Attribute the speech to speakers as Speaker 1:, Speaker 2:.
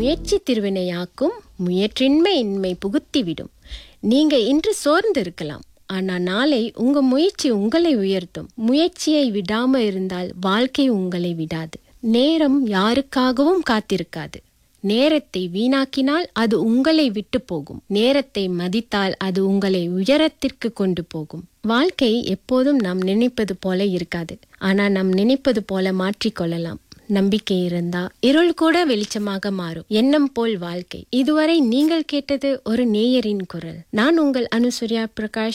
Speaker 1: முயற்சி திருவினையாக்கும் முயற்றின்மை இன்மை புகுத்திவிடும் நீங்க இன்று சோர்ந்து இருக்கலாம் ஆனா நாளை உங்க முயற்சி உங்களை உயர்த்தும் முயற்சியை விடாம இருந்தால் வாழ்க்கை உங்களை விடாது நேரம் யாருக்காகவும் காத்திருக்காது நேரத்தை வீணாக்கினால் அது உங்களை விட்டு போகும் நேரத்தை மதித்தால் அது உங்களை உயரத்திற்கு கொண்டு போகும் வாழ்க்கை எப்போதும் நாம் நினைப்பது போல இருக்காது ஆனா நாம் நினைப்பது போல மாற்றிக்கொள்ளலாம் நம்பிக்கை இருந்தா இருள் கூட வெளிச்சமாக மாறும் எண்ணம் போல் வாழ்க்கை இதுவரை நீங்கள் கேட்டது ஒரு நேயரின் குரல் நான் உங்கள் அனுசூர்யா பிரகாஷ்